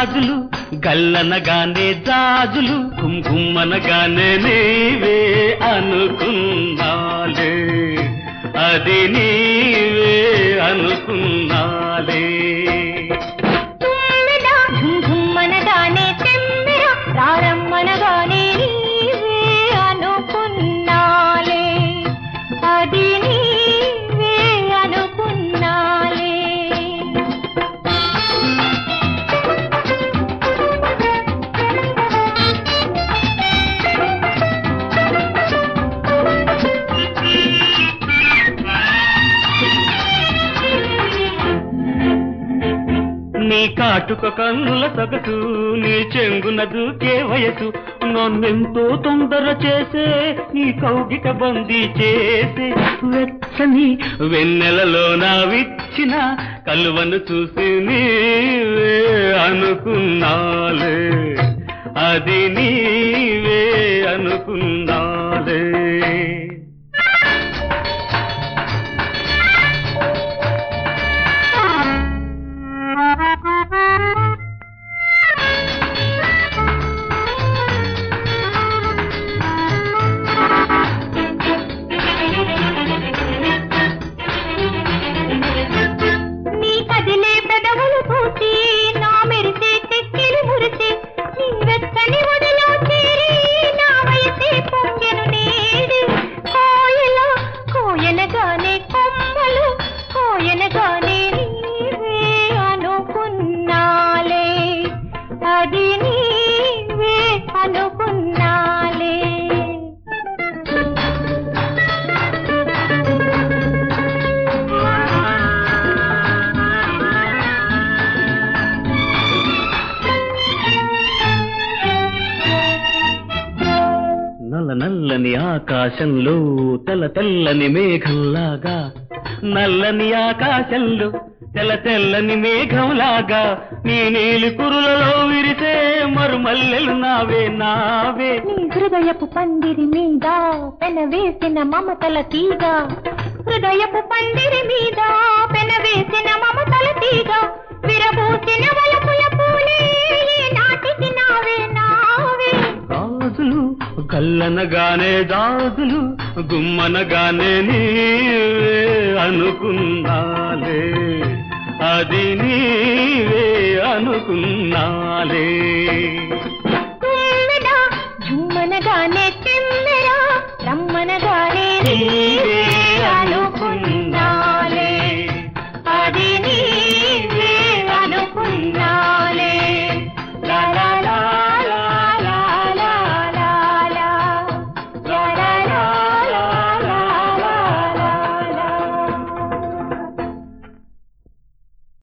గాజులు గల్లనగానే జాజులు కుంకుమనగానే నీవే అనుకున్నాలే అది నీవే అనుకున్నాలే తుమ్మెద ఝుంఝుమ్మనగానే తెమ్మెర ప్రారంభనగానే నీవే అనుకున్నాలే అది నీవే అనుకున్నాలే నీ కాటుక కన్నుల సొగసు నీ చెంగున దూకే వయసు నన్నెంతో తొందర చేసే నీ కౌగిట బందీ చేసే వెచ్చని వెన్నెలలో నా విచ్చిన కలువను చూసి నీవే అనుకున్నాలే అది నీవే అనుకున్నాలే నీ కదిలే పెదవులు పూసి నా మెరిసే చెక్కిలి మురిసి నీ వెచ్చని ఒడిలో చేరి నా వయసే పొంగెను నేడి కోయల కోయనగానే కొమ్మలు కోయనగానే నీవే అనుకున్నాలే అది నీవే అనుకున్నాలే నల్ల నల్లని ఆకాశంలో తెల్ల తెల్లని మేఘంలాగా నల్లని ఆకాశంలో తెల్ల తెల్లని మేఘంలాగా నీ నీలి కురులలో విరిసే మరుమల్లెలు నావే నావే నీ హృదయపు పందిరి మీద పెనవేసిన మమతల తీగ హృదయపు పందిరి మీద పెనవేసిన మమతల తీగ విరబూసిన వలపుల పూలే నాటికి నావే నావే గాజులు గల్లనగానే గాజులు గుమ్మనగానే నీవే అనుకున్నాలే అది నీవే అనుకున్నాలే